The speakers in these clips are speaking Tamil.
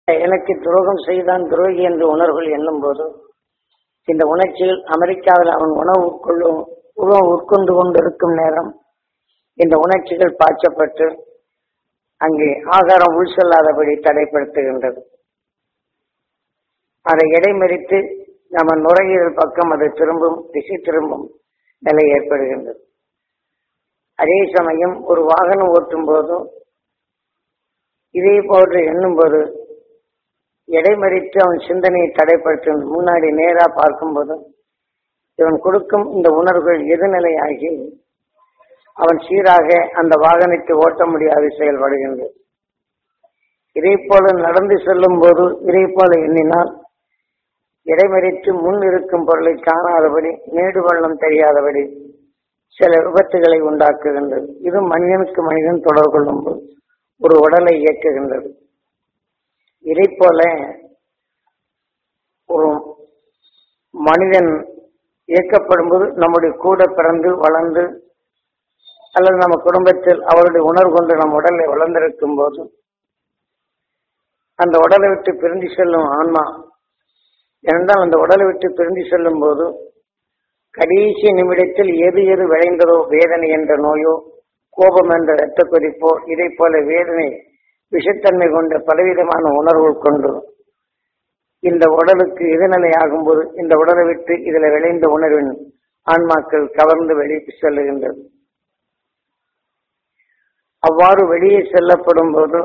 எனக்கு துரோகம் செய்தான் துரோகி என்று உணர்வுகள் எண்ணும் போது இந்த உணர்ச்சியில் அமெரிக்காவில் அவன் உணவு உட்கொள்ளும் உணவு உட்கொண்டு கொண்டிருக்கும் நேரம் இந்த உணர்ச்சிகள் பாய்ச்சப்பட்டு அங்கே ஆகாரம் உள் செல்லாதபடி தடைப்படுத்துகின்றது அதை இடைமறித்து நம்ம நுரையீரல் பக்கம் அது திரும்பும் திசை திரும்பும் நிலை ஏற்படுகின்றது அதே சமயம் ஒரு வாகனம் ஓட்டும் போதும் இதே போன்று எண்ணும் போது இடைமறித்து அவன் சிந்தனையை தடைப்படுத்தும் முன்னாடி நேரா பார்க்கும்போது இவன் கொடுக்கும் இந்த உணர்வுகள் எதிர்நிலையாகி அவன் சீராக அந்த வாகனத்தை ஓட்ட முடியாது செயல்படுகின்றது இதே போல நடந்து செல்லும் போது இதே போல எண்ணினால் இடைமறித்து முன் இருக்கும் பொருளை காணாதபடி மேடு பள்ளம் தெரியாதபடி சில விபத்துகளை உண்டாக்குகின்றது இது மனிதனுக்கு மனிதன் தொடர்பு கொள்ளும் போது ஒரு உடலை இயக்குகின்றது இதை போல ஒரு மனிதன் இயக்கப்படும் போது நம்முடைய கூட பிறந்து வளர்ந்து அல்லது நம்ம குடும்பத்தில் அவருடைய உணர்வு கொண்டு நம் உடலை வளர்ந்திருக்கும் போது அந்த உடலை விட்டு பிரிந்து செல்லும் ஆன்மா ஏனென்றால் அந்த உடலை விட்டு பிரிந்து செல்லும் போது கடைசி நிமிடத்தில் எது எது விளைந்ததோ வேதனை என்ற நோயோ கோபம் என்ற இரத்த கொதிப்போ இதை போல வேதனை விஷத்தன்மை கொண்ட பலவிதமான உணர்வுகள் கொண்டு இந்த உடலுக்கு எதிர்நிலை ஆகும்போது இந்த உடலை விட்டு இதில் விளைந்த உணர்வின் ஆன்மாக்கள் கவர்ந்து வெளியே செல்லுகின்றது அவ்வாறு வெளியே செல்லப்படும் போது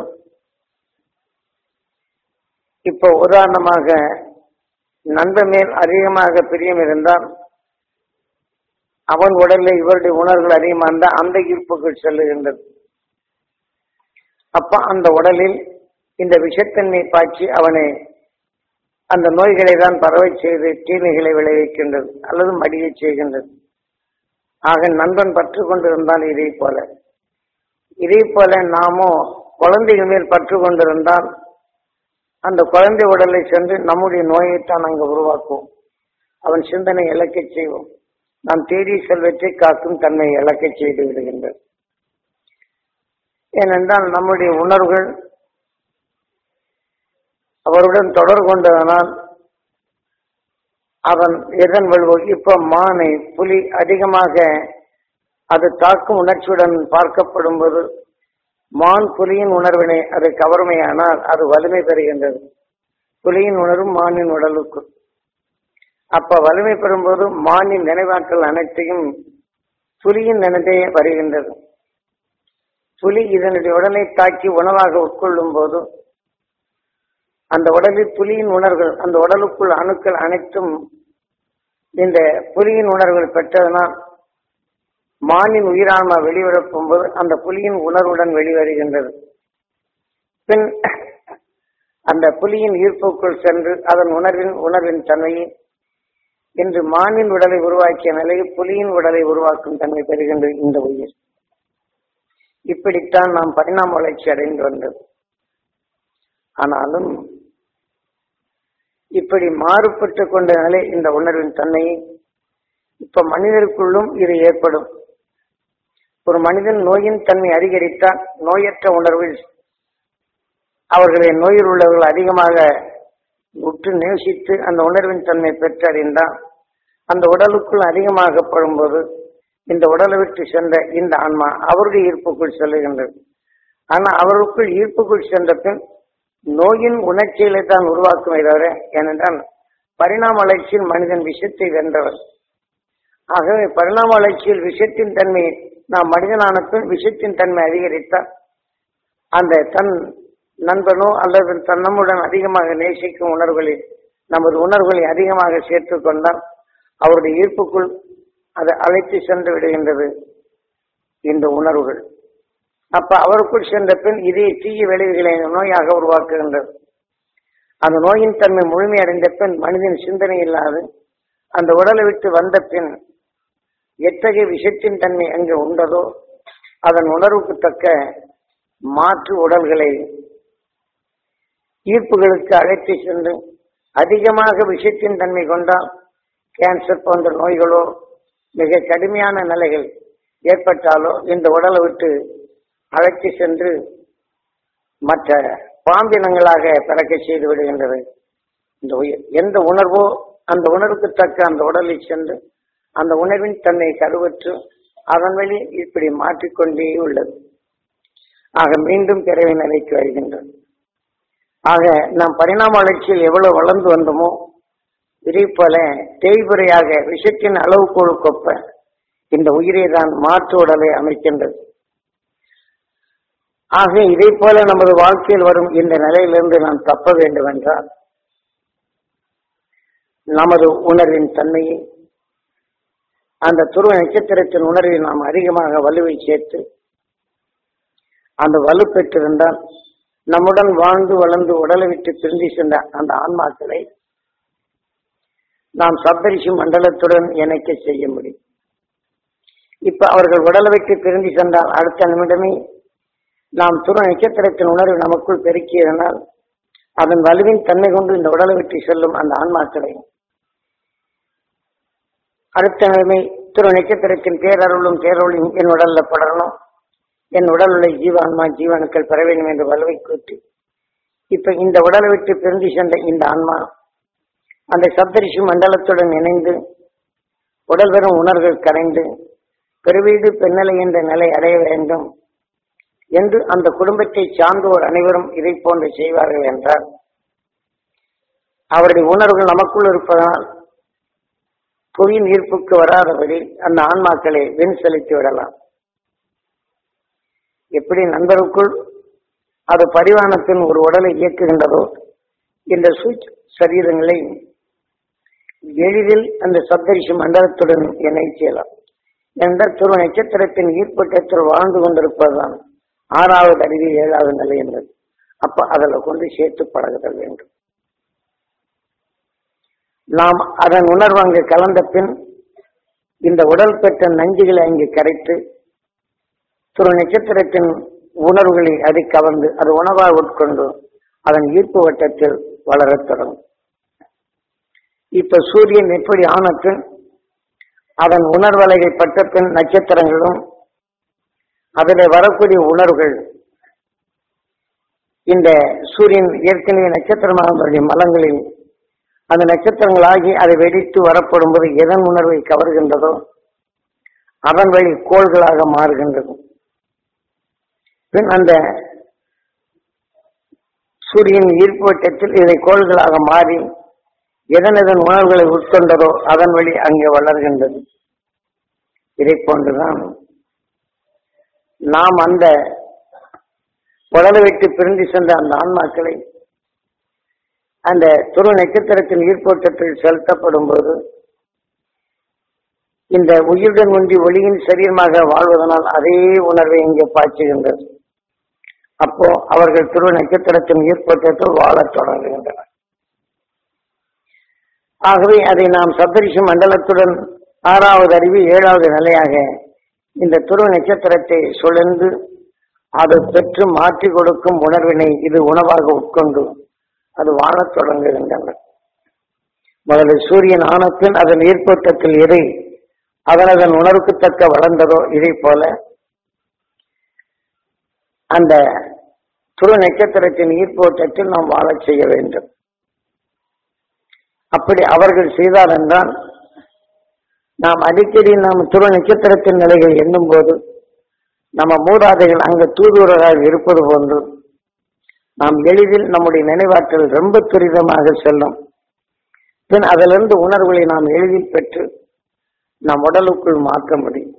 இப்போ உதாரணமாக நண்பன் மேல் அதிகமாக பிரியம் இருந்தால் அவன் உடலில் இவருடைய உணர்வுகள் அதிகமாக இருந்தால் அந்த ஈர்ப்புகள் செல்லுகின்றது அப்ப அந்த உடலில் இந்த விஷத்தன்மை பாய்ச்சி அவனை அந்த நோய்களை தான் பரவை செய்து தீமைகளை விளைவிக்கின்றது அல்லது மடியை செய்கின்றது ஆக நண்பன் பற்று கொண்டிருந்தால் இதே போல இதே போல நாமோ குழந்தைகள் மேல் பற்று கொண்டிருந்தால் அந்த குழந்தை உடலை சென்று நம்முடைய நோயைத்தான் அங்கு உருவாக்குவோம் அவன் சிந்தனை இழக்கச் செய்வோம் நாம் தேடிய செல்வத்தை காக்கும் தன்மை இழக்கச் செய்து விடுகின்றது ஏனென்றால் நம்முடைய உணர்வுகள் அவருடன் தொடர்பு கொண்டதனால் அவன் எதன் வலுவோ இப்ப மானை புலி அதிகமாக அது தாக்கும் உணர்ச்சியுடன் பார்க்கப்படும் போது மான் புலியின் உணர்வினை அது கவர்மையானால் அது வலிமை பெறுகின்றது புலியின் உணர்வு மானின் உடலுக்கு அப்ப வலிமை பெறும்போது மானின் நினைவாற்றல் அனைத்தையும் புலியின் நினைவே வருகின்றது புலி இதனுடைய உடலை தாக்கி உணவாக உட்கொள்ளும் போது அந்த உடலில் புலியின் உணர்வுகள் அந்த உடலுக்குள் அணுக்கள் அனைத்தும் இந்த புலியின் உணர்வுகள் பெற்றதனால் மானின் உயிரான்மா வெளிவரப்பும் போது அந்த புலியின் உணர்வுடன் வெளிவருகின்றது பின் அந்த புலியின் ஈர்ப்புக்குள் சென்று அதன் உணர்வின் உணர்வின் தன்மையை இன்று மானின் உடலை உருவாக்கிய நிலையில் புலியின் உடலை உருவாக்கும் தன்மை பெறுகின்றது இந்த உயிர் இப்படித்தான் நாம் பரிணாம வளர்ச்சி அடைந்து வந்தது ஆனாலும் இப்படி மாறுபட்டு கொண்ட நிலை இந்த உணர்வின் தன்மையை இப்ப மனிதருக்குள்ளும் இது ஏற்படும் ஒரு மனிதன் நோயின் தன்மை அதிகரித்தால் நோயற்ற உணர்வில் அவர்களின் நோயில் உள்ளவர்கள் அதிகமாக உற்று நேசித்து அந்த உணர்வின் தன்மை பெற்றறிந்தால் அந்த உடலுக்குள் அதிகமாக படும்போது இந்த உடலை விட்டு சென்ற இந்த ஆன்மா அவருடைய ஈர்ப்புக்குள் செல்லுகின்றது ஆனா அவருக்குள் ஈர்ப்புக்குள் சென்ற பின் நோயின் உணர்ச்சிகளை தான் உருவாக்குமே தவிர ஏனென்றால் பரிணாம வளர்ச்சியில் மனிதன் விஷத்தை வென்றவர் ஆகவே பரிணாம வளர்ச்சியில் விஷத்தின் தன்மை நாம் மனிதனான பின் விஷத்தின் தன்மை அதிகரித்தால் அந்த தன் நண்பனோ அல்லது தன் நம்முடன் அதிகமாக நேசிக்கும் உணர்வுகளில் நமது உணர்வுகளை அதிகமாக சேர்த்துக் கொண்டால் அவருடைய ஈர்ப்புக்குள் அதை அழைத்து சென்று விடுகின்றது இந்த உணர்வுகள் அப்ப அவருக்குள் சென்ற பின் இதே தீய விளைவுகளை நோயாக உருவாக்குகின்றது அந்த நோயின் தன்மை முழுமையடைந்த பின் மனிதன் சிந்தனை இல்லாது அந்த உடலை விட்டு வந்த பின் எத்தகைய விஷத்தின் தன்மை அங்கு உண்டதோ அதன் உணர்வுக்கு தக்க மாற்று உடல்களை ஈர்ப்புகளுக்கு அழைத்து சென்று அதிகமாக விஷத்தின் தன்மை கொண்டால் கேன்சர் போன்ற நோய்களோ மிக கடுமையான நிலைகள் ஏற்பட்டாலோ இந்த உடலை விட்டு அழைத்து சென்று மற்ற பாம்பினங்களாக பிறக்க செய்து விடுகின்றது இந்த உயிர் எந்த உணர்வோ அந்த உணர்வுக்கு தக்க அந்த உடலில் சென்று அந்த உணர்வின் தன்னை கருவற்று அதன் வழி இப்படி மாற்றிக்கொண்டே உள்ளது ஆக மீண்டும் பிறவி நிலைக்கு வருகின்றது ஆக நாம் பரிணாம வளர்ச்சியில் எவ்வளவு வளர்ந்து வந்தோமோ இதே போல தேய்புறையாக விஷத்தின் அளவுகோல் கொப்ப இந்த உயிரை தான் மாற்று உடலை அமைக்கின்றது ஆக இதே போல நமது வாழ்க்கையில் வரும் இந்த நிலையிலிருந்து நாம் தப்ப வேண்டும் என்றால் நமது உணர்வின் தன்மையை அந்த துருவ நட்சத்திரத்தின் உணர்வில் நாம் அதிகமாக வலுவை சேர்த்து அந்த வலு பெற்றிருந்தால் நம்முடன் வாழ்ந்து வளர்ந்து உடலை விட்டு பிரிந்து சென்ற அந்த ஆன்மாக்களை நாம் சப்தரிஷி மண்டலத்துடன் இணைக்க செய்ய முடியும் இப்ப அவர்கள் உடலை விட்டு பிரிந்து சென்றால் அடுத்த நிமிடமே நாம் துரு நட்சத்திரத்தின் உணர்வு நமக்குள் பெருக்கியதனால் அதன் வலுவின் தன்மை கொண்டு இந்த உடலை விட்டு செல்லும் அந்த ஆன்மாக்களை அடுத்த நிலைமை திரு நட்சத்திரத்தின் பேரருளும் பேரொழியும் என் உடல்ல படரணும் என் உடல் உள்ள ஜீவான்மா ஜீவனுக்கள் பெற வேண்டும் என்று வலுவை கூட்டி இப்ப இந்த உடலை விட்டு பிரிந்து சென்ற இந்த ஆன்மா அந்த சப்தரிஷி மண்டலத்துடன் இணைந்து உடல் பெறும் உணர்வுகள் கரைந்து பெருவீடு பெண்ணலை என்ற நிலை அடைய வேண்டும் என்று அந்த குடும்பத்தை சார்ந்தோர் அனைவரும் இதை போன்று செய்வார்கள் என்றால் அவருடைய உணர்வுகள் நமக்குள் இருப்பதனால் புவியின் ஈர்ப்புக்கு வராதபடி அந்த ஆன்மாக்களை வெண் செலுத்தி விடலாம் எப்படி நண்பருக்குள் அது பரிவானத்தின் ஒரு உடலை இயக்குகின்றதோ இந்த சுவிட்ச் சரீரங்களை எளிதில் அந்த சப்தரிஷி மண்டலத்துடன் இணை செய்யலாம் என்ற துருவ நட்சத்திரத்தின் ஈர்ப்பட்டத்தில் வாழ்ந்து கொண்டிருப்பதுதான் ஆறாவது அறிவு ஏழாவது நிலை என்பது அப்ப அதில் கொண்டு சேர்த்து பழகுதல் வேண்டும் நாம் அதன் உணர்வு அங்கு கலந்த பின் இந்த உடல் பெற்ற நஞ்சுகளை அங்கு கரைத்து துரு நட்சத்திரத்தின் உணர்வுகளை அதை கவர்ந்து அது உணவாக உட்கொண்டு அதன் ஈர்ப்பு வட்டத்தில் வளரத் தொடங்கும் இப்ப சூரியன் எப்படி ஆன பின் அதன் உணர்வலையை பட்ட பின் நட்சத்திரங்களும் அதில் வரக்கூடிய உணர்வுகள் இந்த சூரியன் ஏற்கனவே நட்சத்திரமாக மலங்களில் அந்த நட்சத்திரங்களாகி அதை வெடித்து வரப்படும் போது எதன் உணர்வை கவர்கின்றதோ அதன் வழி கோள்களாக மாறுகின்றது பின் அந்த சூரியன் ஈர்ப்பு வட்டத்தில் இதை கோள்களாக மாறி எதன் எதன் உணர்வுகளை உட்கொண்டதோ அதன் வழி அங்கே வளர்கின்றது இதை போன்றுதான் நாம் அந்த உடலை விட்டு பிரிந்து சென்ற அந்த ஆன்மாக்களை அந்த துரு நட்சத்திரத்தின் ஈர்ப்போட்டத்தில் செலுத்தப்படும் போது இந்த உயிருடன் ஒன்றி ஒளியின் சரீரமாக வாழ்வதனால் அதே உணர்வை இங்கே பாய்ச்சுகின்றது அப்போ அவர்கள் துருவ நட்சத்திரத்தின் ஈர்ப்போட்டத்தில் வாழத் தொடங்குகின்றனர் ஆகவே அதை நாம் சப்தரிஷி மண்டலத்துடன் ஆறாவது அறிவு ஏழாவது நிலையாக இந்த துருவ நட்சத்திரத்தை சுழந்து அது பெற்று மாற்றி கொடுக்கும் உணர்வினை இது உணவாக உட்கொண்டு அது வாழத் தொடங்குகின்றன முதல்ல சூரியன் ஆனப்பின் அதன் ஈர்ப்போட்டத்தில் எது அதன் அதன் உணர்வுக்கு தக்க வளர்ந்ததோ இதை போல அந்த துரு நட்சத்திரத்தின் ஈர்ப்போட்டத்தில் நாம் வாழச் செய்ய வேண்டும் அப்படி அவர்கள் செய்தார் என்றால் நாம் அடிக்கடி நாம் துரு நட்சத்திரத்தின் நிலைகள் எண்ணும் போது நம்ம மூதாதைகள் அங்கு தூதுவராக இருப்பது போன்று நாம் எளிதில் நம்முடைய நினைவாற்றல் ரொம்ப துரிதமாக செல்லும் பின் அதிலிருந்து உணர்வுகளை நாம் எளிதில் பெற்று நம் உடலுக்குள் மாற்ற முடியும்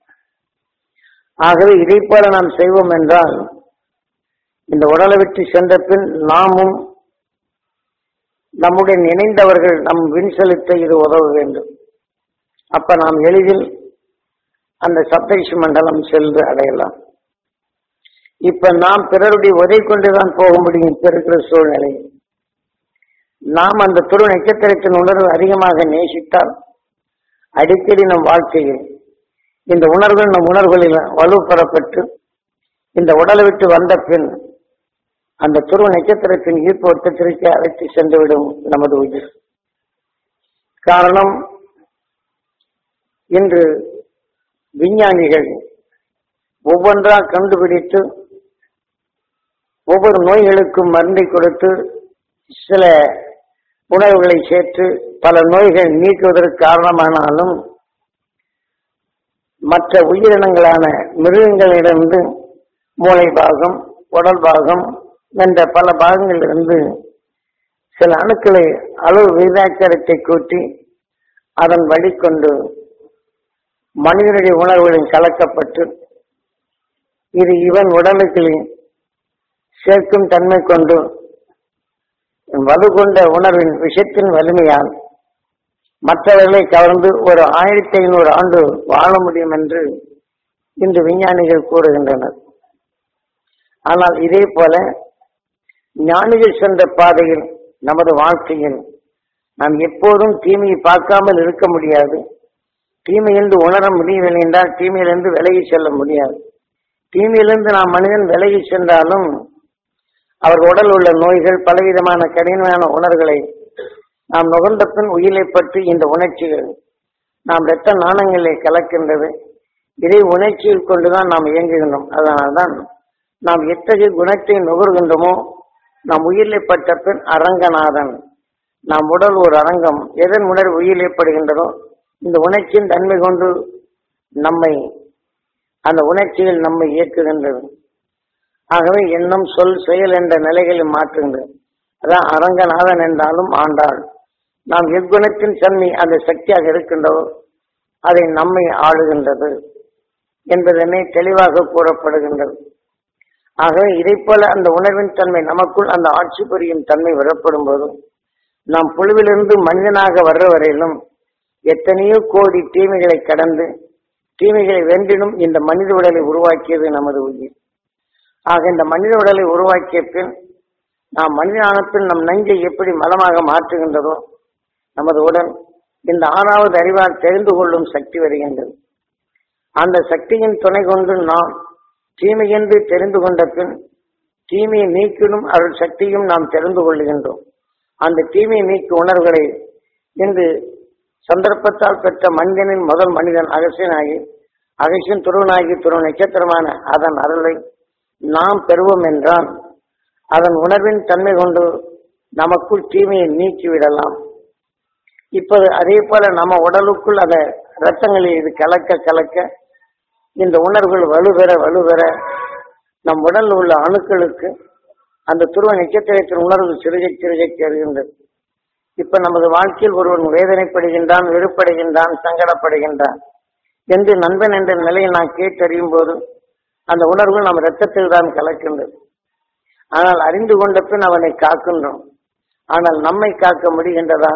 ஆகவே இதை போல நாம் செய்வோம் என்றால் இந்த உடலை விட்டு சென்ற பின் நாமும் நம்முடன் இணைந்தவர்கள் நம் விண் செலுத்த இது உதவ வேண்டும் அப்ப நாம் எளிதில் அந்த சப்தரிஷி மண்டலம் சென்று அடையலாம் இப்ப நாம் பிறருடைய உதவி கொண்டுதான் போக முடியும் இப்ப இருக்கிற சூழ்நிலை நாம் அந்த துரு நட்சத்திரத்தின் உணர்வு அதிகமாக நேசித்தால் அடிக்கடி நம் வாழ்க்கையில் இந்த உணர்வுகள் நம் உணர்வுகளில் வலுப்பெறப்பட்டு இந்த உடலை விட்டு வந்த பின் அந்த துருவ நட்சத்திரத்தின் ஈர்ப்பு வட்டத்திற்கு அழைத்து சென்றுவிடும் நமது உயிர் காரணம் இன்று விஞ்ஞானிகள் ஒவ்வொன்றா கண்டுபிடித்து ஒவ்வொரு நோய்களுக்கும் மருந்தை கொடுத்து சில உணவுகளை சேர்த்து பல நோய்கள் நீக்குவதற்கு காரணமானாலும் மற்ற உயிரினங்களான மிருகங்களிலிருந்து மூளை பாகம் உடல் பாகம் என்ற பல பாகங்களிலிருந்து சில அணுக்களை அளவு விகிதாச்சாரத்தை கூட்டி அதன் வழிகொண்டு மனிதனுடைய உணர்வுகளில் கலக்கப்பட்டு இது இவன் உடலுக்கு சேர்க்கும் தன்மை கொண்டு வலு கொண்ட உணர்வின் விஷத்தின் வலிமையால் மற்றவர்களை கவர்ந்து ஒரு ஆயிரத்தி ஐநூறு ஆண்டு வாழ முடியும் என்று இன்று விஞ்ஞானிகள் கூறுகின்றனர் ஆனால் இதே போல ஞானிகள் சென்ற பாதையில் நமது வாழ்க்கையில் நாம் எப்போதும் தீமையை பார்க்காமல் இருக்க முடியாது தீமை என்று உணர முடியவில்லை என்றால் தீமையிலிருந்து விலகி செல்ல முடியாது தீமையிலிருந்து நாம் மனிதன் விலகி சென்றாலும் அவர் உடல் உள்ள நோய்கள் பலவிதமான கடினமான உணர்வுகளை நாம் நுகர்ந்த பின் உயிரை பற்றி இந்த உணர்ச்சிகள் நாம் இரத்த நாணங்களை கலக்கின்றது இதை உணர்ச்சியில் கொண்டுதான் நாம் இயங்குகின்றோம் அதனால்தான் நாம் எத்தகைய குணத்தை நுகர்கின்றோமோ நாம் உயிரை பட்ட பின் அரங்கநாதன் நாம் உடல் ஒரு அரங்கம் எதன் உணர்வு உயிர் ஏற்படுகின்றதோ இந்த உணர்ச்சியின் தன்மை கொண்டு நம்மை அந்த உணர்ச்சிகள் நம்மை இயக்குகின்றது ஆகவே எண்ணம் சொல் செயல் என்ற நிலைகளை மாற்றுகின்றது அதான் அரங்கநாதன் என்றாலும் ஆண்டாள் நாம் எக்குணத்தின் தன்மை அந்த சக்தியாக இருக்கின்றதோ அதை நம்மை ஆளுகின்றது என்பதனை தெளிவாக கூறப்படுகின்றது ஆகவே இதை போல அந்த உணர்வின் தன்மை நமக்குள் அந்த ஆட்சி புரியும் தன்மை வரப்படும் போதும் நாம் புழுவிலிருந்து மனிதனாக வர்ற வரையிலும் எத்தனையோ கோடி தீமைகளை கடந்து தீமைகளை வென்றினும் இந்த மனித உடலை உருவாக்கியது நமது உயிர் ஆக இந்த மனித உடலை உருவாக்கிய பின் நாம் மனிதனான பின் நம் நஞ்சை எப்படி மலமாக மாற்றுகின்றதோ நமது உடல் இந்த ஆறாவது அறிவால் தெரிந்து கொள்ளும் சக்தி வருகின்றது அந்த சக்தியின் துணை கொண்டு நாம் தீமை என்று தெரிந்து கொண்ட பின் தீமையை நீக்கிடும் அருள் சக்தியும் நாம் தெரிந்து கொள்ளுகின்றோம் அந்த தீமையை நீக்கு உணர்வுகளை இன்று சந்தர்ப்பத்தால் பெற்ற மனிதனின் முதல் மனிதன் அகசியனாகி அகசியன் துருவனாகி துருவ நட்சத்திரமான அதன் அருளை நாம் பெறுவோம் என்றால் அதன் உணர்வின் தன்மை கொண்டு நமக்குள் தீமையை நீக்கிவிடலாம் இப்போது அதே போல நம்ம உடலுக்குள் அந்த ரத்தங்களில் இது கலக்க கலக்க இந்த உணர்வுகள் வலுப்பெற வலுப்பெற நம் உடலில் உள்ள அணுக்களுக்கு அந்த துருவ நட்சத்திரத்தின் உணர்வு சிறுகை சிறுகை சேர்கின்றது இப்ப நமது வாழ்க்கையில் ஒருவன் வேதனைப்படுகின்றான் வெறுப்படைகின்றான் சங்கடப்படுகின்றான் என்று நண்பன் என்ற நிலையை நான் கேட்டறியும் போது அந்த உணர்வு நம் ரத்தத்தில் தான் கலக்கின்றது ஆனால் அறிந்து கொண்ட பின் அவனை காக்கின்றோம் ஆனால் நம்மை காக்க முடிகின்றதா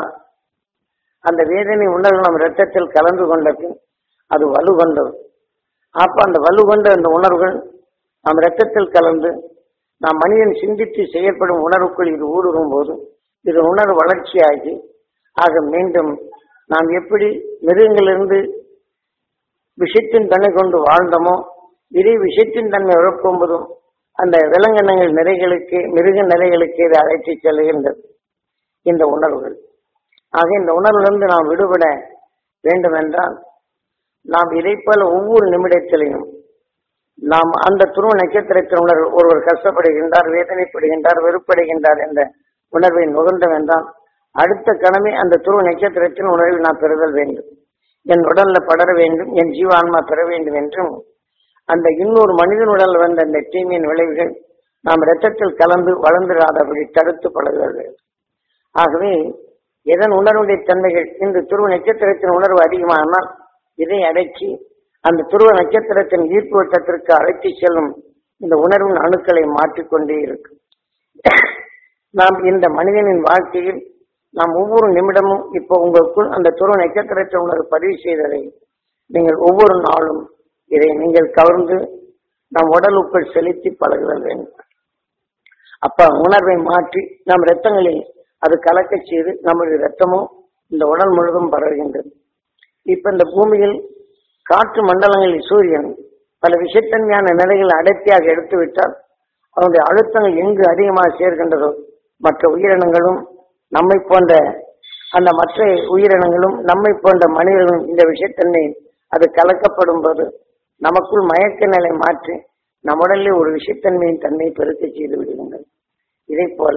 அந்த வேதனை உணர்வு நம் ரத்தத்தில் கலந்து கொண்ட பின் அது வலு கொண்டது அப்ப அந்த வலு கொண்ட அந்த உணர்வுகள் நம் ரத்தத்தில் கலந்து நாம் மனிதன் சிந்தித்து செயல்படும் உணர்வுக்குள் இது ஊடுருவும் போது இது உணர்வு வளர்ச்சியாகி ஆக மீண்டும் நாம் எப்படி மிருகங்களிலிருந்து விஷத்தின் தன்மை கொண்டு வாழ்ந்தோமோ இதே விஷத்தின் தன்மை உழப்பும்போதும் அந்த விலங்கினங்கள் நிறைகளுக்கு மிருக நிறைகளுக்கு இது அழைத்து செல்கின்றது இந்த உணர்வுகள் ஆக இந்த உணர்விலிருந்து நாம் விடுபட வேண்டும் என்றால் நாம் இதை போல ஒவ்வொரு நிமிடத்திலையும் நாம் அந்த துருவ நட்சத்திரத்தின் உணர்வு ஒருவர் கஷ்டப்படுகின்றார் வேதனைப்படுகின்றார் வெறுப்படைகின்றார் என்ற உணர்வை நுகர்ந்தோம் என்றால் அடுத்த கணமே அந்த துருவ நட்சத்திரத்தின் உணர்வை நான் பெறுதல் வேண்டும் என் உடல்ல படர வேண்டும் என் ஜீவான்மா பெற வேண்டும் என்றும் அந்த இன்னொரு மனிதன் உடல் வந்த அந்த தீமையின் விளைவுகள் நாம் இரத்தத்தில் கலந்து வளர்ந்துடாதபடி தடுத்து பழகுதல் ஆகவே எதன் உணர்வுடைய தன்மைகள் இந்த துருவ நட்சத்திரத்தின் உணர்வு அதிகமானால் இதை அடக்கி அந்த துருவ நட்சத்திரத்தின் ஈர்ப்பு வட்டத்திற்கு அழைத்து செல்லும் இந்த உணர்வின் அணுக்களை மாற்றிக்கொண்டே இருக்கும் நாம் இந்த மனிதனின் வாழ்க்கையில் நாம் ஒவ்வொரு நிமிடமும் இப்போ உங்களுக்குள் அந்த துருவ நட்சத்திரத்தின் உணர்வு பதிவு செய்ததை நீங்கள் ஒவ்வொரு நாளும் இதை நீங்கள் கவர்ந்து நம் உடலுக்குள் செலுத்தி பழகுதல் வேண்டும் அப்ப உணர்வை மாற்றி நம் இரத்தங்களில் அது கலக்க செய்து நம்முடைய இரத்தமும் இந்த உடல் முழுவதும் பரவுகின்றது இப்ப இந்த பூமியில் காற்று மண்டலங்களில் சூரியன் பல விஷத்தன்மையான நிலைகள் அடர்த்தியாக எடுத்துவிட்டால் அவனுடைய அழுத்தங்கள் எங்கு அதிகமாக சேர்கின்றதோ மற்ற உயிரினங்களும் நம்மை போன்ற அந்த மற்ற உயிரினங்களும் நம்மை போன்ற மனிதர்களும் இந்த விஷயத்தன்மை அது கலக்கப்படும் போது நமக்குள் மயக்க நிலை மாற்றி நம் உடலில் ஒரு விஷத்தன்மையின் தன்மையை பெருக்க செய்து விடுகின்றது இதை போல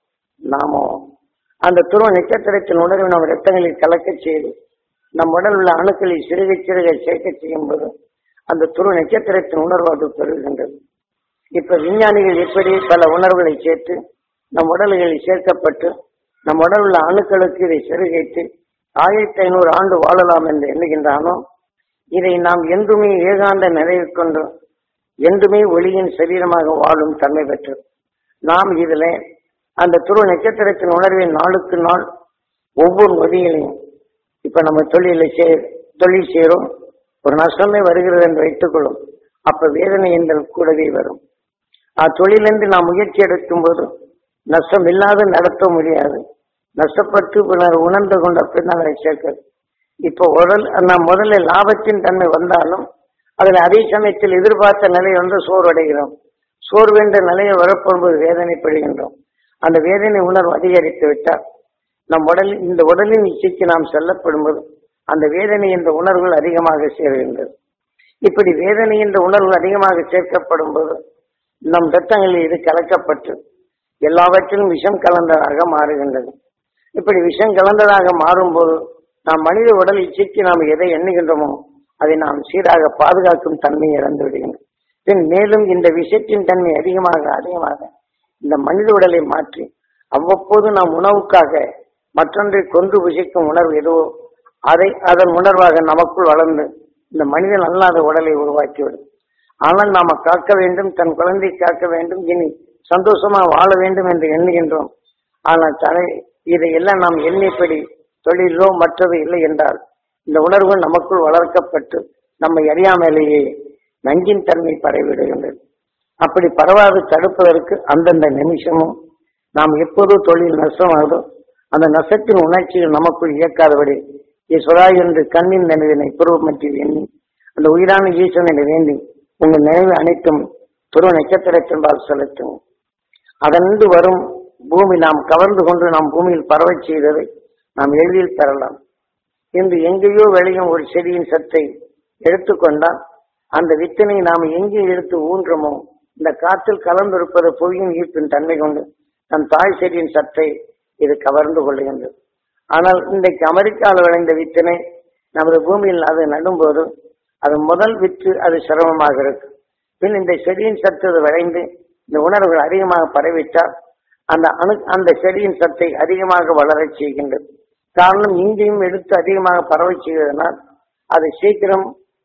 நாமோ அந்த துருவ நட்சத்திரத்தின் உணர்வை நம் ரத்தங்களில் கலக்க செய்து நம் உடல் உள்ள அணுக்களை சிறுக சிறுக சேர்க்க செய்யும் போது அந்த துருவ நட்சத்திரத்தின் உணர்வு அது பெறுகின்றது இப்ப விஞ்ஞானிகள் எப்படி பல உணர்வுகளை சேர்த்து நம் உடல்களில் சேர்க்கப்பட்டு நம் உடல் உள்ள அணுக்களுக்கு இதை செருகைத்து ஆயிரத்தி ஐநூறு ஆண்டு வாழலாம் என்று எண்ணுகின்றானோ இதை நாம் என்றுமே ஏகாந்த நிலையை கொண்டு என்றுமே ஒளியின் சரீரமாக வாழும் தன்மை பெற்று நாம் இதுல அந்த துருவ நட்சத்திரத்தின் உணர்வை நாளுக்கு நாள் ஒவ்வொரு நொடியிலையும் இப்ப நம்ம தொழிலை செய் தொழில் செய்கிறோம் ஒரு நஷ்டமே வருகிறது என்று வைத்துக்கொள்ளும் அப்ப வேதனை எங்கள் கூடவே வரும் அத்தொழிலிருந்து நாம் முயற்சி எடுக்கும் போது நஷ்டம் இல்லாத நடத்த முடியாது நஷ்டப்பட்டு பின்னர் உணர்ந்து கொண்ட பின்னால் அதை சேர்க்கிறது இப்போ உடல் நாம் முதல்ல லாபத்தின் தன்மை வந்தாலும் அதில் அதே சமயத்தில் எதிர்பார்த்த நிலை வந்து சோர்வடைகிறோம் சோர்வென்ற நிலையை வரப்போகும்போது வேதனைப்படுகின்றோம் அந்த வேதனை உணர்வு அதிகரித்து விட்டால் நம் உடலில் இந்த உடலின் இச்சைக்கு நாம் செல்லப்படும்போது அந்த வேதனை என்ற உணர்வுகள் அதிகமாக சேர்கின்றது இப்படி வேதனை என்ற உணர்வுகள் அதிகமாக சேர்க்கப்படும் போது நம் ரத்தங்களில் இது கலக்கப்பட்டு எல்லாவற்றிலும் விஷம் கலந்ததாக மாறுகின்றது இப்படி விஷம் கலந்ததாக மாறும்போது நாம் மனித உடல் இச்சைக்கு நாம் எதை எண்ணுகின்றோமோ அதை நாம் சீராக பாதுகாக்கும் தன்மையை இழந்து விடுகின்றோம் பின் மேலும் இந்த விஷத்தின் தன்மை அதிகமாக அதிகமாக இந்த மனித உடலை மாற்றி அவ்வப்போது நாம் உணவுக்காக மற்றொன்றை கொன்று புசிக்கும் உணர்வு எதுவோ அதை அதன் உணர்வாக நமக்குள் வளர்ந்து இந்த மனிதன் அல்லாத உடலை உருவாக்கிவிடும் ஆனால் நாம காக்க வேண்டும் தன் குழந்தை காக்க வேண்டும் இனி சந்தோஷமா வாழ வேண்டும் என்று எண்ணுகின்றோம் ஆனால் தலை இதையெல்லாம் நாம் எண்ணிப்படி தொழிலோ மற்றது இல்லை என்றால் இந்த உணர்வு நமக்குள் வளர்க்கப்பட்டு நம்மை அறியாமலேயே நஞ்சின் தன்மை பரவிடுகின்றது அப்படி பரவாது தடுப்பதற்கு அந்தந்த நிமிஷமும் நாம் எப்போது தொழில் நஷ்டமாகுதோ அந்த நஷ்டத்தின் உணர்ச்சிகள் நமக்குள் இயக்காதபடி ஈஸ்வரா என்று கண்ணின் நினைவினை புருவமற்றி எண்ணி அந்த உயிரான ஈஸ்வரனை வேண்டி உங்கள் நினைவு அனைத்தும் துருவ நட்சத்திரத்தின்பால் செலுத்தும் அதனின்று வரும் பூமி நாம் கவர்ந்து கொண்டு நாம் பூமியில் பரவச் செய்ததை நாம் எளிதில் பெறலாம் இன்று எங்கேயோ விளையும் ஒரு செடியின் சத்தை எடுத்துக்கொண்டால் அந்த வித்தினை நாம் எங்கே எடுத்து ஊன்றமோ இந்த காற்றில் கலந்திருப்பது புவியின் ஈர்ப்பின் தன்மை கொண்டு நம் தாய் செடியின் சத்தை இது கவர்ந்து கொள்ளுகின்றது ஆனால் இன்றைக்கு அமெரிக்காவில் விளைந்த வித்தினை நமது பூமியில் அது நடும்போது அது முதல் வித்து அது சிரமமாக இருக்கு பின் இந்த செடியின் சத்து அது விளைந்து இந்த உணர்வுகள் அதிகமாக பரவிட்டால் அந்த அணு அந்த செடியின் சத்தை அதிகமாக வளரச் செய்கின்றது காரணம் இங்கேயும் எடுத்து அதிகமாக பரவச் செய்வதனால் அது சீக்கிரம்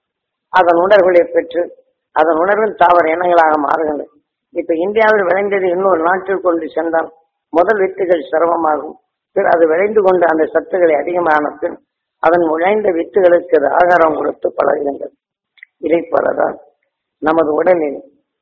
அதன் உணர்வுகளை பெற்று அதன் உணர்வின் தாவர இனங்களாக மாறுகின்றது இப்ப இந்தியாவில் விளைந்தது இன்னொரு நாட்டில் கொண்டு சென்றால் முதல் வித்துகள் சிரமமாகும் பின் அது விளைந்து கொண்டு அந்த சத்துக்களை அதிகமான பின் அதன் விளைந்த வித்துகளுக்கு அது ஆகாரம் கொடுத்து பழகுகின்றது இதை போலதான் நமது உடலில்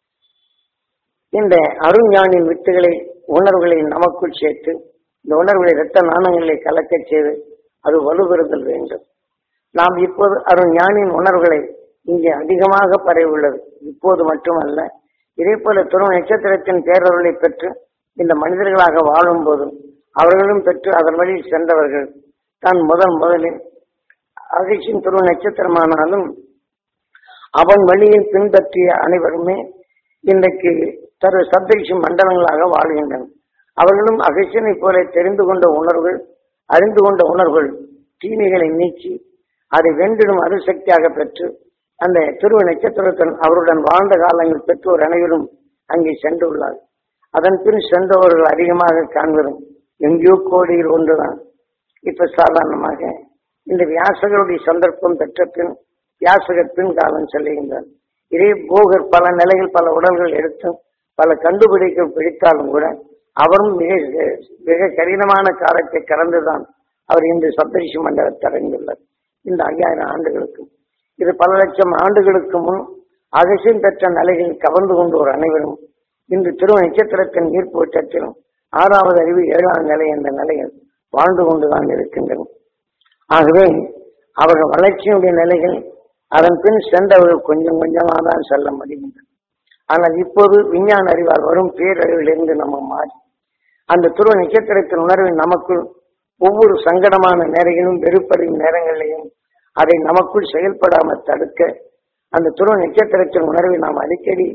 இந்த அருஞானின் வித்துகளை உணர்வுகளை நமக்குள் சேர்த்து இந்த உணர்வுகளை இரத்த நாணங்களை கலக்கச் செய்து அது வலுப்பெறுதல் வேண்டும் நாம் இப்போது அருஞானின் உணர்வுகளை இங்கே அதிகமாக பரவி உள்ளது இப்போது மட்டுமல்ல இதே போல துருவ நட்சத்திரத்தின் பேரருளை பெற்று இந்த மனிதர்களாக வாழும் போதும் அவர்களும் பெற்று அதன் வழியில் சென்றவர்கள் தான் முதல் முதலில் அகிஷின் துருவ நட்சத்திரமானாலும் அவன் வழியில் பின்பற்றிய அனைவருமே இன்றைக்கு தரு சப்தரிஷி மண்டலங்களாக வாழ்கின்றனர் அவர்களும் அகசியனை போல தெரிந்து கொண்ட உணர்வுகள் அறிந்து கொண்ட உணர்வுகள் தீமைகளை நீக்கி அதை வென்றிடும் அருசக்தியாக பெற்று அந்த திருவ நட்சத்திரத்துடன் அவருடன் வாழ்ந்த காலங்கள் பெற்றோர் அனைவரும் அங்கே சென்றுள்ளார் அதன் பின் சென்றவர்கள் அதிகமாக காண்பதும் எங்கேயோ கோடியில் ஒன்றுதான் இப்ப சாதாரணமாக இந்த வியாசகருடைய சந்தர்ப்பம் பெற்ற பின் வியாசகர் பின் காலம் செல்லுகின்றார் இதே போகர் பல நிலைகள் பல உடல்கள் எடுத்து பல கண்டுபிடிக்க பிடித்தாலும் கூட அவரும் மிக மிக கடினமான காலத்தை கடந்துதான் அவர் இன்று சப்தரிஷி மண்டலத்தை அடைந்துள்ளார் இந்த ஐயாயிரம் ஆண்டுகளுக்கு இது பல லட்சம் ஆண்டுகளுக்கு முன் அகசியம் பெற்ற நிலையில் கவர்ந்து கொண்டு ஒரு அனைவரும் இன்று திரு நட்சத்திரத்தின் ஈர்ப்பு வட்டத்திலும் ஆறாவது அறிவு ஏழாம் நிலை என்ற நிலையில் வாழ்ந்து கொண்டுதான் இருக்கின்றன ஆகவே அவர்கள் வளர்ச்சியுடைய நிலைகள் அதன் பின் சென்றவர்கள் கொஞ்சம் கொஞ்சமாக தான் செல்ல முடிகின்றன ஆனால் இப்போது விஞ்ஞான அறிவால் வரும் பேரறிவிலிருந்து நம்ம மாறி அந்த துருவ நட்சத்திரத்தின் உணர்வை நமக்குள் ஒவ்வொரு சங்கடமான நேரங்களிலும் வெறுப்படையும் நேரங்களிலும் அதை நமக்குள் செயல்படாமல் தடுக்க அந்த துருவ நட்சத்திரத்தின் உணர்வை நாம் அடிக்கடி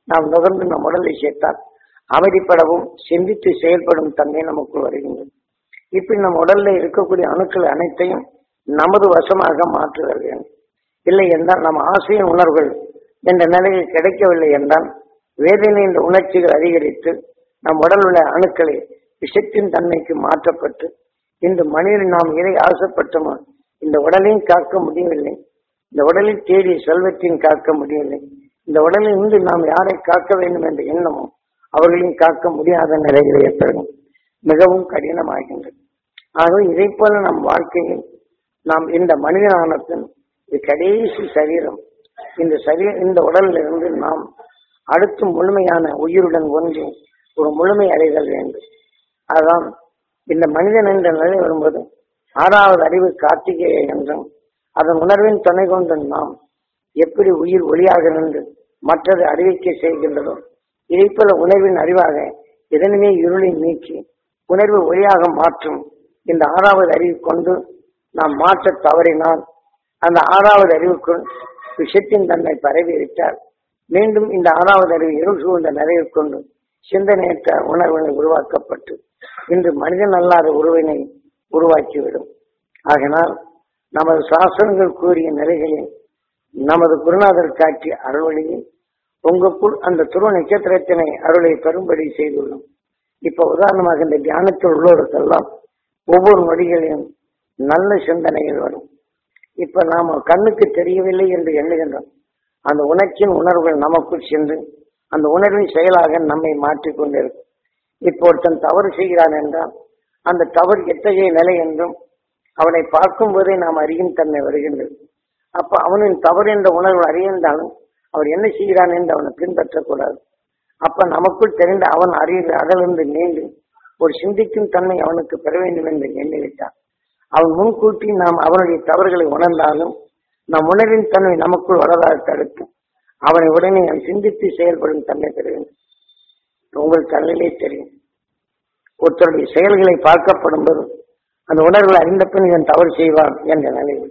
நாம் நுகர்ந்து நம் உடலை சேர்த்தால் அமைதிப்படவும் சிந்தித்து செயல்படும் தன்மை நமக்குள் வருகின்றது இப்படி நம் உடல்ல இருக்கக்கூடிய அணுக்கள் அனைத்தையும் நமது வசமாக மாற்றுதல் வேண்டும் இல்லை என்றால் நம் ஆசையின் உணர்வுகள் என்ற நிலையில் கிடைக்கவில்லை என்றால் வேதனை என்ற உணர்ச்சிகள் அதிகரித்து நம் உடல் உள்ள அணுக்களை விஷத்தின் தன்மைக்கு மாற்றப்பட்டு இந்த மனிதன் நாம் எதை ஆசைப்பட்டோமோ இந்த உடலையும் காக்க முடியவில்லை இந்த உடலில் தேடிய செல்வத்தையும் காக்க முடியவில்லை இந்த உடலில் இருந்து நாம் யாரை காக்க வேண்டும் என்ற எண்ணமோ அவர்களையும் காக்க முடியாத நிலையில் ஏற்படும் மிகவும் கடினமாகின்றது ஆகவே இதை போல நம் வாழ்க்கையில் நாம் இந்த மனிதனானத்தின் இது கடைசி சரீரம் இந்த சரீர இந்த உடலில் இருந்து நாம் அடுத்து முழுமையான உயிருடன் ஒன்றி ஒரு முழுமை அடைதல் வேண்டும் அதுதான் இந்த மனிதன் என்ற நிலை வரும்போது ஆறாவது அறிவு கார்த்திகேய என்றும் அதன் உணர்வின் துணை கொண்டு நாம் எப்படி உயிர் ஒளியாக நின்று மற்றது அறிவிக்க செய்கின்றதோ இதை போல உணர்வின் அறிவாக இதனுமே இருளை நீக்கி உணர்வு ஒளியாக மாற்றும் இந்த ஆறாவது அறிவு கொண்டு நாம் மாற்ற தவறினால் அந்த ஆறாவது அறிவுக்குள் விஷத்தின் தன்மை பரவிவிட்டால் மீண்டும் இந்த ஆறாவது அறிவு இருள் சூழ்ந்த நிறைவு கொண்டு சிந்தனையற்ற உணர்வினை உருவாக்கப்பட்டு இன்று மனிதன் அல்லாத உருவினை உருவாக்கிவிடும் ஆகினால் நமது சாஸ்திரங்கள் கூறிய நிலைகளில் நமது குருநாதர் காட்டிய அருள்வழியில் உங்களுக்குள் அந்த துருவ நட்சத்திரத்தினை அருளை பெறும்படி செய்துள்ளோம் இப்ப உதாரணமாக இந்த தியானத்தில் உள்ளவருக்கெல்லாம் ஒவ்வொரு நொடிகளையும் நல்ல சிந்தனைகள் வரும் இப்ப நாம கண்ணுக்கு தெரியவில்லை என்று எண்ணுகின்றோம் அந்த உணர்ச்சியின் உணர்வுகள் நமக்குள் சென்று அந்த உணர்வின் செயலாக நம்மை மாற்றிக் கொண்டிருக்கும் இப்போ ஒருத்தன் தவறு செய்கிறான் என்றால் அந்த தவறு எத்தகைய நிலை என்றும் அவனை பார்க்கும் போதே நாம் அறியும் தன்மை வருகின்றது அப்ப அவனின் தவறு என்ற உணர்வு அறிந்தாலும் அவர் என்ன செய்கிறான் என்று அவனை பின்பற்றக்கூடாது அப்ப நமக்குள் தெரிந்த அவன் அறிவு அதிலிருந்து நீங்கி ஒரு சிந்திக்கும் தன்மை அவனுக்கு பெற வேண்டும் என்று எண்ணிவிட்டான் அவன் முன்கூட்டி நாம் அவனுடைய தவறுகளை உணர்ந்தாலும் நம் உணர்வின் தன்மை நமக்குள் வரதாக தடுத்து அவனை உடனே சிந்தித்து செயல்படும் தன்மை பெற வேண்டும் உங்கள் கண்ணிலே தெரியும் ஒருத்தருடைய செயல்களை பார்க்கப்படும் போது அந்த உணர்வுகளை அறிந்த பின் இவன் தவறு செய்வான் என்ற நிலையில்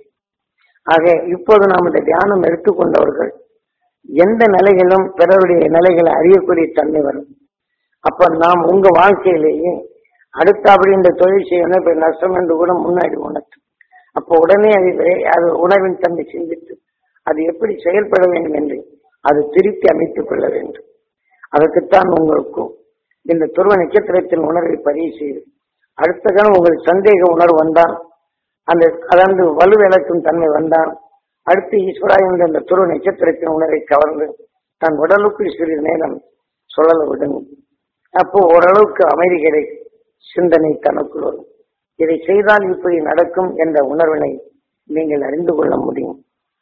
ஆக இப்போது நாம் இந்த தியானம் எடுத்துக்கொண்டவர்கள் எந்த நிலைகளிலும் பிறருடைய நிலைகளை அறியக்கூடிய தன்மை வரும் அப்ப நாம் உங்க வாழ்க்கையிலேயே அடுத்த அப்படி இந்த தொழில் செய்யணும் இப்ப நஷ்டம் என்று கூட முன்னாடி உணர்த்தும் அப்போ உடனே அது வே- அது உணர்வின் தன்மை சிந்தித்து அது எப்படி செயல்பட வேண்டும் என்று அது திருப்பி அமைத்துக் கொள்ள வேண்டும் அதற்குத்தான் உங்களுக்கும் இந்த துருவ நட்சத்திரத்தின் உணர்வை பதிவு செய்து அடுத்த கணம் உங்களுக்கு சந்தேக உணர்வு வந்தால் அந்த அதாவது வலுவிளக்கும் தன்மை வந்தால் அடுத்து ஈஸ்வரா என்ற அந்த துருவ நட்சத்திரத்தின் உணர்வை கவர்ந்து தன் உடலுக்குள் சிறிது நேரம் சுழல விடுங்க அப்போ ஓரளவுக்கு அமைதி கிடைக்கும் சிந்தனை தனக்குள் வரும் இதை செய்தால் இப்படி நடக்கும் என்ற உணர்வினை நீங்கள் அறிந்து கொள்ள முடியும்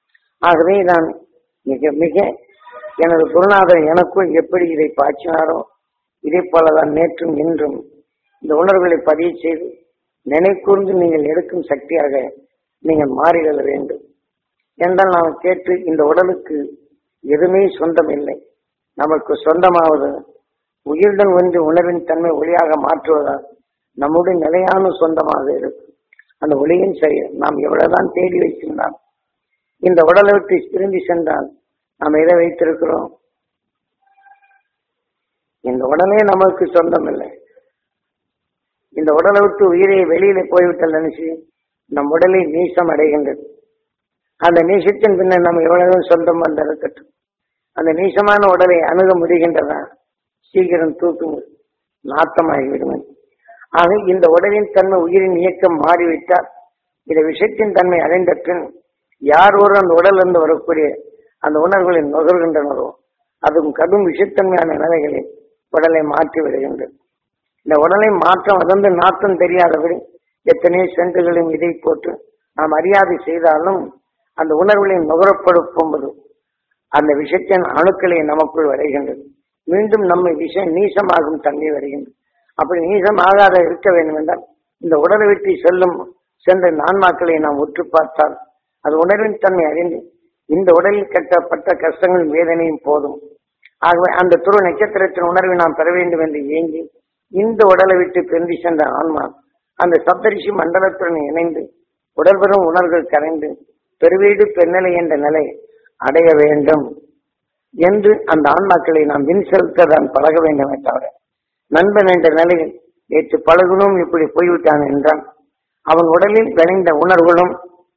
ஆகவே நான் மிக மிக எனது குருநாதர் எனக்குள் எப்படி இதை பாய்ச்சினாரோ இதே போலதான் நேற்றும் இன்றும் இந்த உணர்வுகளை பதிவு செய்து நினைக்கூர்ந்து நீங்கள் எடுக்கும் சக்தியாக நீங்கள் மாறிட வேண்டும் என்றால் நாம் கேட்டு இந்த உடலுக்கு எதுவுமே சொந்தம் இல்லை நமக்கு சொந்தமாவது உயிருடன் ஒன்று உணர்வின் தன்மை ஒளியாக மாற்றுவதால் நம்முடைய நிலையான சொந்தமாக இருக்கும் அந்த ஒளியின் செயல் நாம் எவ்வளவுதான் தேடி வைத்திருந்தால் இந்த உடலை விட்டு திரும்பி சென்றால் நாம் எதை வைத்திருக்கிறோம் இந்த உடலே நமக்கு சொந்தம் இல்லை இந்த உடலை விட்டு உயிரை வெளியில போய்விட்டல் நினைச்சு நம் உடலை நீசம் அடைகின்றது அந்த நீசத்தின் பின்னர் நம்ம எவ்வளவு சொந்தம் வந்து இருக்கட்டும் அந்த நீசமான உடலை அணுக முடிகின்றதா சீக்கிரம் தூக்குங்க நாத்தமாகிவிடும் ஆக இந்த உடலின் தன்மை உயிரின் இயக்கம் மாறிவிட்டால் இந்த விஷயத்தின் தன்மை அடைந்த பின் யார் ஒரு அந்த உடலிருந்து வரக்கூடிய அந்த உணர்வுகளை நுகர்கின்றனரோ அதுவும் கடும் விஷத்தன்மையான நிலைகளில் உடலை மாற்றி விடுகின்றது இந்த உடலை மாற்றம் அதந்து நாட்டம் தெரியாதபடி எத்தனையோ சென்றுகளையும் இதை போட்டு நாம் அறியாதை செய்தாலும் அந்த உணர்வுகளை நுகரப்படுத்தும்போது அந்த விஷத்தின் அணுக்களை நமக்குள் வருகின்றது மீண்டும் நம்மை விஷம் நீசமாகும் தன்மை வருகின்றது அப்படி நீசம் ஆகாத இருக்க வேண்டும் என்றால் இந்த உடலை விட்டு செல்லும் சென்ற நான்மாக்களை நாம் உற்று பார்த்தால் அது உணர்வின் தன்மை அறிந்து இந்த உடலில் கட்டப்பட்ட கஷ்டங்களும் வேதனையும் போதும் ஆகவே அந்த துரு நட்சத்திரத்தின் உணர்வை நாம் பெற வேண்டும் என்று ஏங்கி இந்த உடலை விட்டு பிரிந்து சென்ற ஆன்மா அந்த சப்தரிஷி மண்டலத்துடன் இணைந்து உடல் பெறும் உணர்வுகள் கரைந்து பெருவீடு பெருநிலை என்ற நிலை அடைய வேண்டும் என்று அந்த ஆன்மாக்களை நாம் வின் செலுத்த தான் பழக வேண்டுமே தவிர நண்பன் என்ற நிலையில் நேற்று பழகணும் இப்படி போய்விட்டான் என்றான் அவன் உடலில் விளைந்த உணர்வுகளும்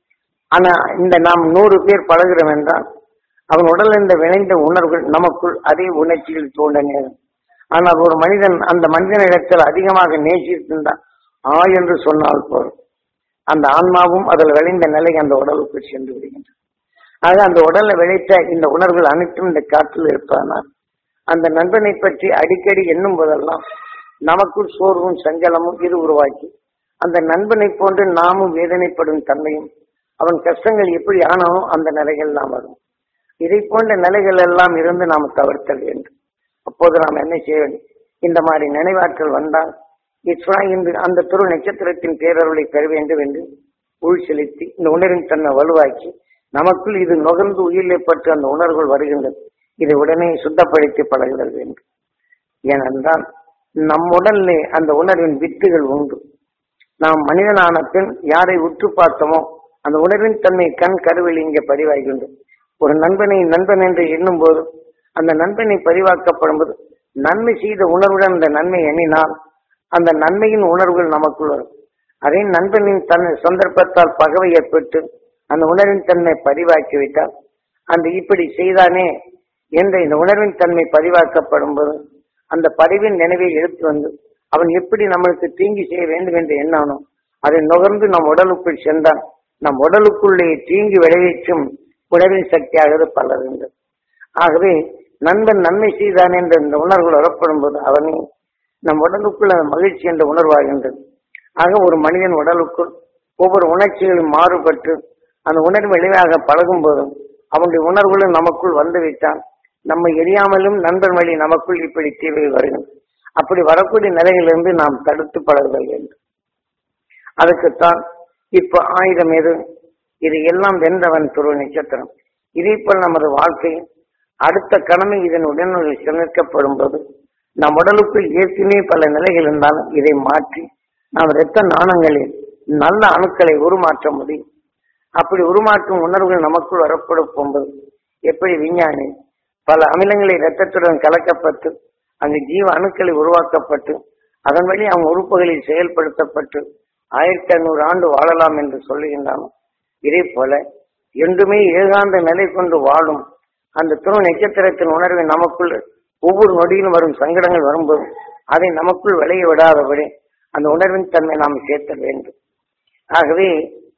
ஆனா இந்த நாம் நூறு பேர் பழகிறோம் என்றால் அவன் உடல் இந்த விளைந்த உணர்வுகள் நமக்குள் அதே உணர்ச்சியில் தோன்ற நேரம் ஆனால் ஒரு மனிதன் அந்த மனிதனிடத்தில் அதிகமாக நேசித்திருந்தான் ஆ என்று சொன்னால் போதும் அந்த ஆன்மாவும் அதில் விளைந்த நிலை அந்த உடலுக்கு சென்று விடுகின்றது ஆக அந்த உடல்ல விளைத்த இந்த உணர்வுகள் அனைத்தும் இந்த காற்றில் இருப்பதனால் அந்த நண்பனை பற்றி அடிக்கடி எண்ணும் போதெல்லாம் நமக்குள் சோர்வும் சஞ்சலமும் இது உருவாக்கி அந்த நண்பனை போன்று நாமும் வேதனைப்படும் தன்மையும் அவன் கஷ்டங்கள் எப்படி ஆனாலும் அந்த நிலைகள் எல்லாம் வரும் இதை போன்ற நிலைகள் எல்லாம் இருந்து நாம் தவிர்த்தல் வேண்டும் அப்போது நாம் என்ன செய்ய வேண்டும் இந்த மாதிரி நினைவாற்றல் வந்தால் இஸ்ரா இன்று அந்த துரு நட்சத்திரத்தின் பேரருளை பெற வேண்டும் என்று உள் செலுத்தி இந்த உணர்வின் தன்னை வலுவாக்கி நமக்குள் இது நுகர்ந்து உயிரிழப்பட்டு அந்த உணர்வுகள் வருகின்றது இதை உடனே சுத்தப்படுத்தி பழகுதல் வேண்டும் ஏனென்றால் நம் உடல்லே அந்த உணர்வின் வித்துகள் உண்டு நாம் மனிதனான பின் யாரை உற்று பார்த்தோமோ அந்த உணர்வின் தன்மை கண் கருவில் இங்கே பதிவாகின்றது ஒரு நண்பனை நண்பன் என்று எண்ணும் போது அந்த நண்பனை பதிவாக்கப்படும் போது நன்மை செய்த உணர்வுடன் அந்த நன்மை எண்ணினால் அந்த நன்மையின் உணர்வுகள் நமக்குள் வரும் அதே நண்பனின் தன் சந்தர்ப்பத்தால் பகவை ஏற்பட்டு அந்த உணர்வின் தன்மை பதிவாக்கிவிட்டால் அந்த இப்படி செய்தானே என்ற இந்த உணர்வின் தன்மை பதிவாக்கப்படும் போது அந்த பதிவின் நினைவை எடுத்து வந்து அவன் எப்படி நம்மளுக்கு தீங்கி செய்ய வேண்டும் என்று எண்ணானோ அதை நுகர்ந்து நம் உடலுக்குள் சென்றான் நம் உடலுக்குள்ளே தீங்கு விளைவிக்கும் உணர்வின் சக்தியாகிறது பலருங்கள் ஆகவே நண்பன் நன்மை செய்தான் என்ற இந்த உணர்வுகள் வரப்படும் போது அவனே நம் உடலுக்குள் அந்த மகிழ்ச்சி என்ற உணர்வாகின்றது ஆக ஒரு மனிதன் உடலுக்குள் ஒவ்வொரு உணர்ச்சிகளும் மாறுபட்டு அந்த உணர்வு விளைவாக பழகும் போதும் அவனுடைய உணர்வுகளும் நமக்குள் வந்து விட்டான் நம்மை எரியாமலும் நண்பன் வழி நமக்குள் இப்படி தீவை வருகின்றது அப்படி வரக்கூடிய நிலையிலிருந்து நாம் தடுத்து பழகுதல் வேண்டும் அதுக்குத்தான் இப்ப ஆயுதம் எது இது எல்லாம் வென்றவன் துருவ நட்சத்திரம் இதே போல் நமது வாழ்க்கை அடுத்த கடமை இதன் உடனே சிறக்கப்படும் போது நம் உடலுக்குள் ஏற்கனவே பல நிலைகள் இருந்தாலும் இதை மாற்றி நாம் இரத்த நாணங்களில் நல்ல அணுக்களை உருமாற்ற முடியும் அப்படி உருமாற்றும் உணர்வுகள் நமக்குள் வரப்பட போகும்போது எப்படி விஞ்ஞானி பல அமிலங்களை இரத்தத்துடன் கலக்கப்பட்டு அங்கு ஜீவ அணுக்களை உருவாக்கப்பட்டு அதன் வழி அவங்க உறுப்புகளில் செயல்படுத்தப்பட்டு ஆயிரத்தி ஐநூறு ஆண்டு வாழலாம் என்று சொல்லுகின்றானோ இதே போல என்றுமே ஏகாந்த நிலை கொண்டு வாழும் அந்த துணை நட்சத்திரத்தின் உணர்வை நமக்குள் ஒவ்வொரு நொடியிலும் வரும் சங்கடங்கள் வரும்போது அதை நமக்குள் விளைய விடாதபடி அந்த உணர்வின் தன்மை நாம் சேர்த்த வேண்டும் ஆகவே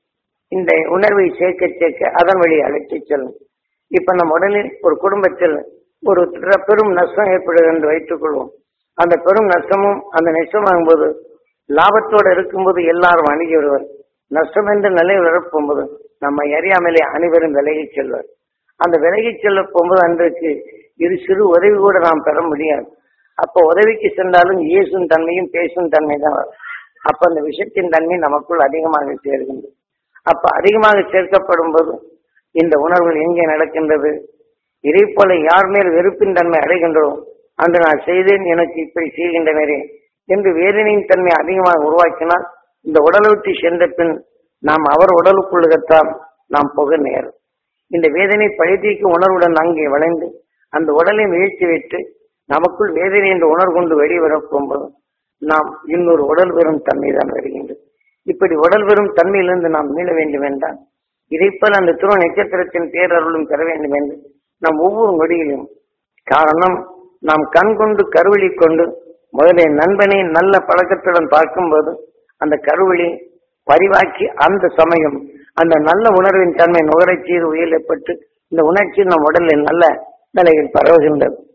இந்த உணர்வை சேர்க்க சேர்க்க அதன் வழி அழைத்துச் செல்லும் இப்ப நம் உடலில் ஒரு குடும்பத்தில் ஒரு திர- பெரும் நஷ்டம் ஏற்படுகிறது என்று வைத்துக் கொள்வோம் அந்த பெரும் நஷ்டமும் அந்த நஷ்டமாகும் போது லாபத்தோடு இருக்கும்போது எல்லாரும் அணுகி வருவர் நஷ்டம் என்ற நிலை வரப்போகும்போது நம்மை அறியாமலே அனைவரும் விலகிச் செல்வர் அந்த விலகிச் செல்ல போகும்போது அன்றைக்கு இது சிறு உதவி கூட நாம் பெற முடியாது அப்போ உதவிக்கு சென்றாலும் இயேசும் தன்மையும் பேசும் தன்மை தான் வரும் அப்ப அந்த விஷயத்தின் தன்மை நமக்குள் அதிகமாக சேர்கின்றது அப்ப அதிகமாக சேர்க்கப்படும் போது இந்த உணர்வுகள் எங்கே நடக்கின்றது இதே போல யார் மேல் வெறுப்பின் தன்மை அடைகின்றோம் அன்று நான் செய்தேன் எனக்கு இப்படி செய்கின்றனரே என்று வேதனையின் தன்மை அதிகமாக உருவாக்கினால் இந்த உடலை விட்டு சென்ற பின் நாம் அவர் உடலுக்குள்ளுகத்தான் நாம் புக நேரும் இந்த வேதனை பழிதீக்கு உணர்வுடன் அங்கே வளைந்து அந்த உடலை வீழ்ச்சி விட்டு நமக்குள் வேதனை என்ற உணர்வு கொண்டு வெளிவரப் போகும்போது நாம் இன்னொரு உடல் பெறும் தன்மை தான் வருகின்றது இப்படி உடல் பெறும் தன்மையிலிருந்து நாம் மீள வேண்டும் என்றால் இதைப்போல் அந்த துருவ நட்சத்திரத்தின் பேரருளும் பெற வேண்டும் என்று நாம் ஒவ்வொரு நொடியிலும் காரணம் நாம் கண் கொண்டு கருவழி கொண்டு முதலில் நண்பனை நல்ல பழக்கத்துடன் பார்க்கும்போது அந்த கருவழி பரிவாக்கி அந்த சமயம் அந்த நல்ல உணர்வின் தன்மை நுகரச் செய்து உயிரிழப்பட்டு இந்த உணர்ச்சி நம் உடலில் நல்ல நிலையில் பரவுகின்றது